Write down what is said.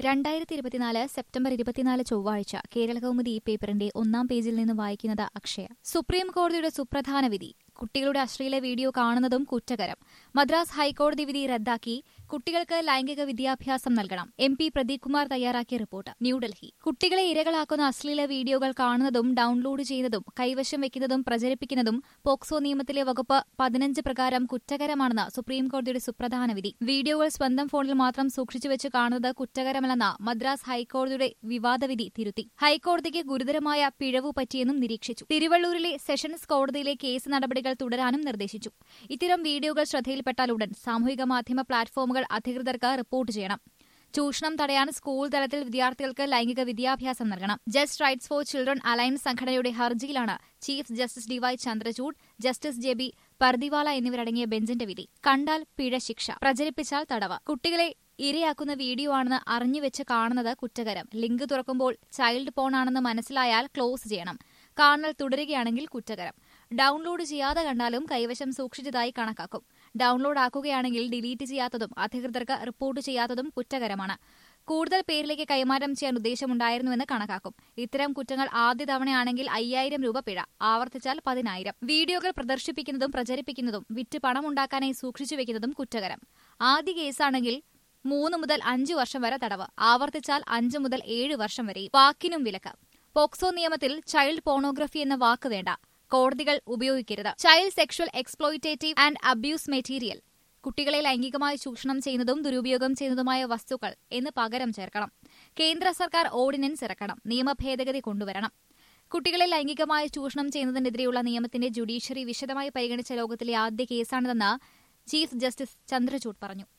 രണ്ടായിരത്തി ഇരുപത്തിനാല് സെപ്റ്റംബർ ഇരുപത്തിനാല് ചൊവ്വാഴ്ച കേരള കൗമുദി ഈ പേപ്പറിന്റെ ഒന്നാം പേജിൽ നിന്ന് വായിക്കുന്നത് അക്ഷയ സുപ്രീം കോടതിയുടെ സുപ്രധാന വിധി കുട്ടികളുടെ അശ്ലീല വീഡിയോ കാണുന്നതും കുറ്റകരം മദ്രാസ് ഹൈക്കോടതി വിധി റദ്ദാക്കി കുട്ടികൾക്ക് ലൈംഗിക വിദ്യാഭ്യാസം നൽകണം എം പി പ്രദീപ് കുമാർ തയ്യാറാക്കിയ റിപ്പോർട്ട് ന്യൂഡൽഹി കുട്ടികളെ ഇരകളാക്കുന്ന അശ്ലീല വീഡിയോകൾ കാണുന്നതും ഡൌൺലോഡ് ചെയ്യുന്നതും കൈവശം വെക്കുന്നതും പ്രചരിപ്പിക്കുന്നതും പോക്സോ നിയമത്തിലെ വകുപ്പ് പതിനഞ്ച് പ്രകാരം കുറ്റകരമാണെന്ന് സുപ്രീം കോടതിയുടെ സുപ്രധാന വിധി വീഡിയോകൾ സ്വന്തം ഫോണിൽ മാത്രം സൂക്ഷിച്ചുവെച്ച് കാണുന്നത് കുറ്റകരമല്ലെന്ന മദ്രാസ് ഹൈക്കോടതിയുടെ വിവാദ വിധി തിരുത്തി ഹൈക്കോടതിക്ക് ഗുരുതരമായ പിഴവു പറ്റിയെന്നും നിരീക്ഷിച്ചു തിരുവള്ളൂരിലെ സെഷൻസ് കോടതിയിലെ കേസ് നടപടികൾ തുടരാനും നിർദ്ദേശിച്ചു ഇത്തരം വീഡിയോകൾ ശ്രദ്ധയിൽപ്പെട്ടാൽ ഉടൻ സാമൂഹിക മാധ്യമ പ്ലാറ്റ്ഫോമുകൾ അധികൃതർക്ക് റിപ്പോർട്ട് ചെയ്യണം ചൂഷണം തടയാൻ സ്കൂൾ തലത്തിൽ വിദ്യാർത്ഥികൾക്ക് ലൈംഗിക വിദ്യാഭ്യാസം നൽകണം just rights for children alliance സംഘടനയുടെ ഹർജിയിലാണ് chief justice D Y Chandrachud justice J B Pardiwala എന്നിവരടങ്ങിയ ബെഞ്ചിന്റെ വിധി കണ്ടാൽ പിഴ ശിക്ഷ പ്രചരിപ്പിച്ചാൽ തടവ് കുട്ടികളെ ഇരയാക്കുന്ന വീഡിയോ ആണെന്ന് അറിഞ്ഞുവെച്ച് കാണുന്നത് കുറ്റകരം ലിങ്ക് തുറക്കുമ്പോൾ ചൈൽഡ് പോൺ ആണെന്ന് മനസ്സിലായാൽ ക്ലോസ് ചെയ്യണം കാണൽ തുടരുകയാണെങ്കിൽ കുറ്റകരം ഡൌൺലോഡ് ചെയ്യാതെ കണ്ടാലും കൈവശം സൂക്ഷിച്ചതായി കണക്കാക്കും ഡൌൺലോഡ് ആക്കുകയാണെങ്കിൽ ഡിലീറ്റ് ചെയ്യാത്തതും അധികൃതർക്ക് റിപ്പോർട്ട് ചെയ്യാത്തതും കുറ്റകരമാണ് കൂടുതൽ പേരിലേക്ക് കൈമാറ്റം ചെയ്യാൻ ഉദ്ദേശമുണ്ടായിരുന്നുവെന്ന് കണക്കാക്കും ഇത്തരം കുറ്റങ്ങൾ ആദ്യ തവണയാണെങ്കിൽ അയ്യായിരം രൂപ പിഴ ആവർത്തിച്ചാൽ പതിനായിരം വീഡിയോകൾ പ്രദർശിപ്പിക്കുന്നതും പ്രചരിപ്പിക്കുന്നതും വിറ്റ് പണമുണ്ടാക്കാനായി സൂക്ഷിച്ചു വെക്കുന്നതും കുറ്റകരം ആദ്യ കേസാണെങ്കിൽ മൂന്ന് മുതൽ അഞ്ചു വർഷം വരെ തടവ് ആവർത്തിച്ചാൽ അഞ്ച് മുതൽ ഏഴ് വർഷം വരെയും വാക്കിനും വിലക്ക് പോക്സോ നിയമത്തിൽ ചൈൽഡ് പോണോഗ്രഫി എന്ന വാക്ക് വേണ്ട കോടതികൾ ഉപയോഗിക്കരുത് child sexual exploitative and abuse material കുട്ടികളെ ലൈംഗികമായി ചൂഷണം ചെയ്യുന്നതും ദുരുപയോഗം ചെയ്യുന്നതുമായ വസ്തുക്കൾ എന്ന് പകരം ചേർക്കണം കേന്ദ്ര സർക്കാർ ഓർഡിനൻസ് ഇറക്കണം നിയമ ഭേദഗതി കൊണ്ടുവരണം കുട്ടികളെ ലൈംഗികമായി ചൂഷണം ചെയ്യുന്നതിനെതിരെയുള്ള നിയമത്തിന്റെ ജുഡീഷ്യറി വിശദമായി പരിഗണിച്ച ലോകത്തിലെ ആദ്യ കേസാണിതെന്ന് ചീഫ് ജസ്റ്റിസ് ചന്ദ്രചൂഡ് പറഞ്ഞു